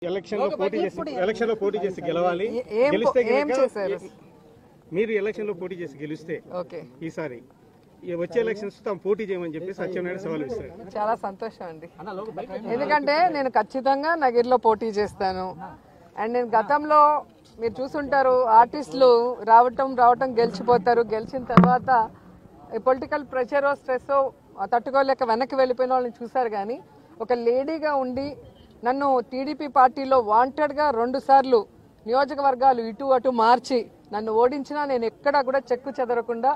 Election లో పోటీ చేసి ఎలక్షన్ లో పోటీ చేసి గెలవాలి ఏ- ఏం పో- గెలిస్తే ఏం గనుక చేశారు? మీరు ఎలక్షన్ లో పోటీ చేసి గెలిస్తే ఓకే ఈసారి ఈ వచ్చే ఎలక్షన్స్ తాము పోటీ చేయమని చెప్పి సత్యనారాయణ సవాల్ ఇస్తారు చాలా సంతోషం అండి ఎందుకంటే నేను ఖచ్చితంగా నగిరిలో పోటీ చేస్తాను అండ్ నేను గతంలో మీరు చూసుంటారు ఆర్టిస్టులు రావటం రావటం గెలిచిపోతారు గెలిచిన తర్వాత పొలిటికల్ ప్రెషర్ స్ట్రెస్ తట్టుకోలేక వెనక్కి వెళ్ళిపోయిన వాళ్ళని చూశారు కానీ ఒక లేడీగా ఉండి నన్ను టీడీపీ పార్టీలో వాంటెడ్గా రెండు సార్లు నియోజకవర్గాలు ఇటు అటు మార్చి నన్ను ఓడించినా నేను ఎక్కడా కూడా చెక్కు చెదరకుండా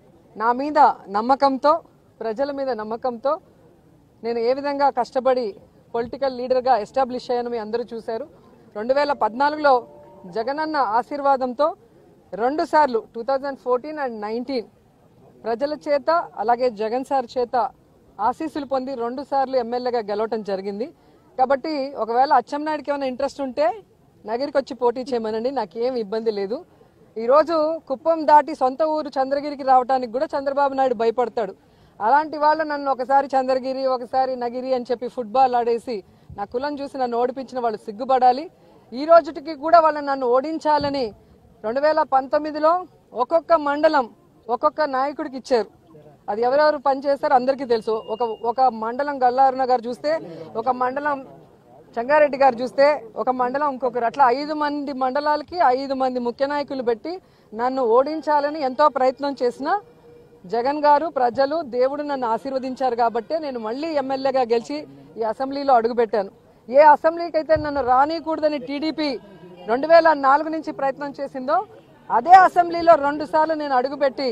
నా మీద నమ్మకంతో ప్రజల మీద నమ్మకంతో నేను ఏ విధంగా కష్టపడి పొలిటికల్ లీడర్గా ఎస్టాబ్లిష్ అయ్యాను మీ అందరూ చూశారు రెండు వేల పద్నాలుగులో జగనన్న ఆశీర్వాదంతో రెండు సార్లు two thousand fourteen and nineteen ప్రజల చేత అలాగే జగన్ సార్ చేత ఆశీస్సులు పొంది రెండు సార్లు ఎమ్మెల్యేగా గెలవటం జరిగింది కాబట్టి ఒకవేళ అచ్చెన్నాయుడికి ఏమైనా ఇంట్రెస్ట్ ఉంటే నగరికి వచ్చి పోటీ చేయమనండి నాకేం ఇబ్బంది లేదు ఈరోజు కుప్పం దాటి సొంత ఊరు చంద్రగిరికి రావడానికి కూడా చంద్రబాబు నాయుడు భయపడతాడు అలాంటి వాళ్ళు నన్ను ఒకసారి చంద్రగిరి ఒకసారి నగిరి అని చెప్పి ఫుట్బాల్ ఆడేసి నా కులం చూసి నన్ను ఓడిపించిన వాళ్ళు సిగ్గుపడాలి ఈ రోజుటికి కూడా వాళ్ళని నన్ను ఓడించాలని రెండు వేల పంతొమ్మిదిలో ఒక్కొక్క మండలం ఒక్కొక్క నాయకుడికి ఇచ్చారు అది ఎవరెవరు పనిచేస్తారో అందరికీ తెలుసు ఒక ఒక మండలం గల్లారున గారు చూస్తే ఒక మండలం చంగారెడ్డి గారు చూస్తే ఒక మండలం ఇంకొకరు అట్లా ఐదు మంది మండలాలకి ఐదు మంది ముఖ్య నాయకులు పెట్టి నన్ను ఓడించాలని ఎంతో ప్రయత్నం చేసినా జగన్ గారు ప్రజలు దేవుడు నన్ను ఆశీర్వదించారు కాబట్టి నేను మళ్ళీ ఎమ్మెల్యేగా గెలిచి ఈ అసెంబ్లీలో అడుగుపెట్టాను ఏ అసెంబ్లీకి అయితే నన్ను రానికూడదని టీడీపీ రెండు వేల నాలుగు నుంచి ప్రయత్నం చేసిందో అదే అసెంబ్లీలో రెండు సార్లు నేను అడుగుపెట్టి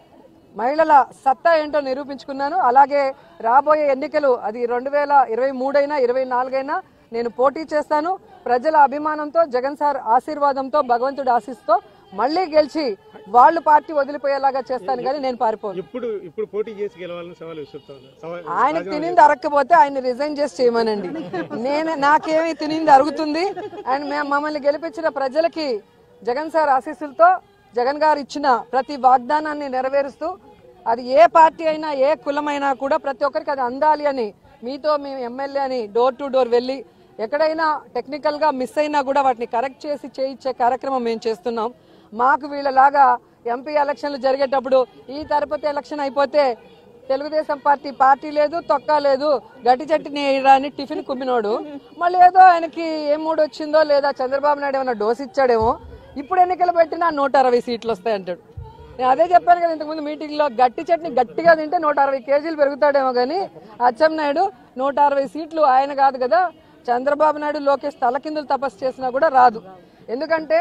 మహిళల సత్తా ఏంటో నిరూపించుకున్నాను అలాగే రాబోయే ఎన్నికలు అది రెండు వేల ఇరవై మూడైనా ఇరవై నాలుగైనా నేను పోటీ చేస్తాను ప్రజల అభిమానంతో జగన్ సార్ ఆశీర్వాదంతో భగవంతుడి ఆశీస్తో మళ్ళీ గెలిచి వాళ్ళు పార్టీ వదిలిపోయేలాగా చేస్తాను కానీ నేను పారిపోను ఇప్పుడు ఇప్పుడు పోటీ చేసి గెలవాలని సవాల్ విసురుతాను సవాల్ ఆయనకు తినింది అరక్కపోతే ఆయన రిజైన్ చేసి చేయమనండి నేను నాకేమి తినింది అరుగుతుంది అండ్ మేము మమ్మల్ని గెలిపించిన ప్రజలకి జగన్ సార్ ఆశీస్సులతో జగన్ గారు ఇచ్చిన ప్రతి వాగ్దానాన్ని నెరవేరుస్తూ అది ఏ పార్టీ అయినా ఏ కులమైనా కూడా ప్రతి ఒక్కరికి అది అందాలి అని మీతో మేము ఎమ్మెల్యే అని డోర్ టు డోర్ వెళ్ళి ఎక్కడైనా టెక్నికల్ గా మిస్ అయినా కూడా వాటిని కరెక్ట్ చేసి చేయించే కార్యక్రమం మేము చేస్తున్నాం మాకు వీళ్ళలాగా ఎంపీ ఎలక్షన్లు జరిగేటప్పుడు ఈ తిరుపతి ఎలక్షన్ అయిపోతే తెలుగుదేశం పార్టీ పార్టీ లేదు తొక్క లేదు గట్టి చట్టిని అని టిఫిన్ కుమ్మినోడు మళ్ళీ ఏదో ఆయనకి ఏం మూడు వచ్చిందో లేదా చంద్రబాబు నాయుడు ఏమైనా డోస్ ఇచ్చాడేమో ఇప్పుడు ఎన్నికలు పెట్టినా నూట అరవై సీట్లు వస్తాయంటాడు నేను అదే చెప్పాను కదా ఇంతకుముందు మీటింగ్ లో గట్టి చట్నీ గట్టిగా తింటే నూట అరవై కేజీలు పెరుగుతాడేమో కానీ అచ్చెం నాయుడు నూట అరవై సీట్లు ఆయన కాదు కదా చంద్రబాబు నాయుడు లోకేష్ తలకిందులు తపస్సు చేసినా కూడా రాదు ఎందుకంటే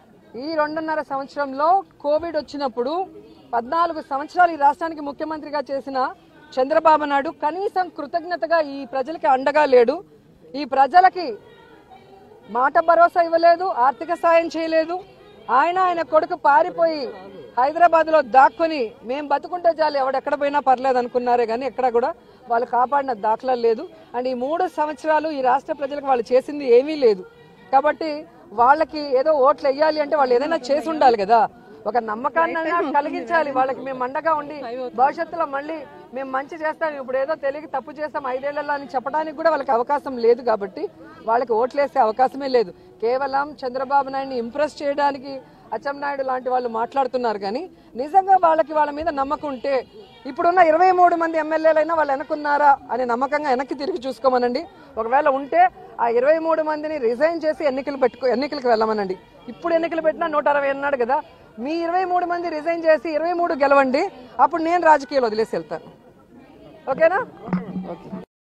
ఈ రెండున్నర సంవత్సరంలో కోవిడ్ వచ్చినప్పుడు పద్నాలుగు సంవత్సరాలు ఈ రాష్ట్రానికి ముఖ్యమంత్రిగా చేసిన చంద్రబాబు నాయుడు కనీసం కృతజ్ఞతగా ఈ ప్రజలకి అండగా లేడు ఈ ప్రజలకి మాట భరోసా ఇవ్వలేదు ఆర్థిక సాయం చేయలేదు ఆయన ఆయన కొడుకు పారిపోయి హైదరాబాద్ లో దాక్కుని మేం బతుకుంటే చాలు ఎవడెక్కడ పోయినా పర్లేదు అనుకున్నారే కానీ ఎక్కడ కూడా వాళ్ళు కాపాడిన దాఖలా లేదు అండ్ ఈ మూడు సంవత్సరాలు ఈ రాష్ట్ర ప్రజలకు వాళ్ళు చేసింది ఏమీ లేదు కాబట్టి వాళ్ళకి ఏదో ఓట్లు వేయాలి అంటే వాళ్ళు ఏదైనా చేసి ఉండాలి కదా ఒక నమ్మకాన్ని కలిగించాలి వాళ్ళకి మేము అండగా ఉండి భవిష్యత్తులో మళ్ళీ మేము మంచి చేస్తాం ఇప్పుడు ఏదో తెలియక తప్పు చేస్తాం ఐదేళ్లలో అని చెప్పడానికి కూడా వాళ్ళకి అవకాశం లేదు కాబట్టి వాళ్ళకి ఓట్లేసే అవకాశమే లేదు కేవలం చంద్రబాబు నాయుడిని ఇంప్రెస్ చేయడానికి అచ్చెన్నాయుడు లాంటి వాళ్ళు మాట్లాడుతున్నారు కానీ నిజంగా వాళ్ళకి వాళ్ళ మీద నమ్మకం ఉంటే ఇప్పుడున్న ఇరవై మూడు మంది ఎమ్మెల్యేలైనా వాళ్ళు వెనకున్నారా అని నమ్మకంగా వెనక్కి తిరిగి చూసుకోమనండి ఒకవేళ ఉంటే ఆ ఇరవై మూడు మందిని రిజైన్ చేసి ఎన్నికలు పెట్టుకో ఎన్నికలకు వెళ్ళమనండి ఇప్పుడు ఎన్నికలు పెట్టినా నూట అరవై అన్నాడు కదా మీ ఇరవై మూడు మంది రిజైన్ చేసి ఇరవై మూడు గెలవండి అప్పుడు నేను రాజకీయాలు వదిలేసి వెళ్తాను ఓకేనా ఓకే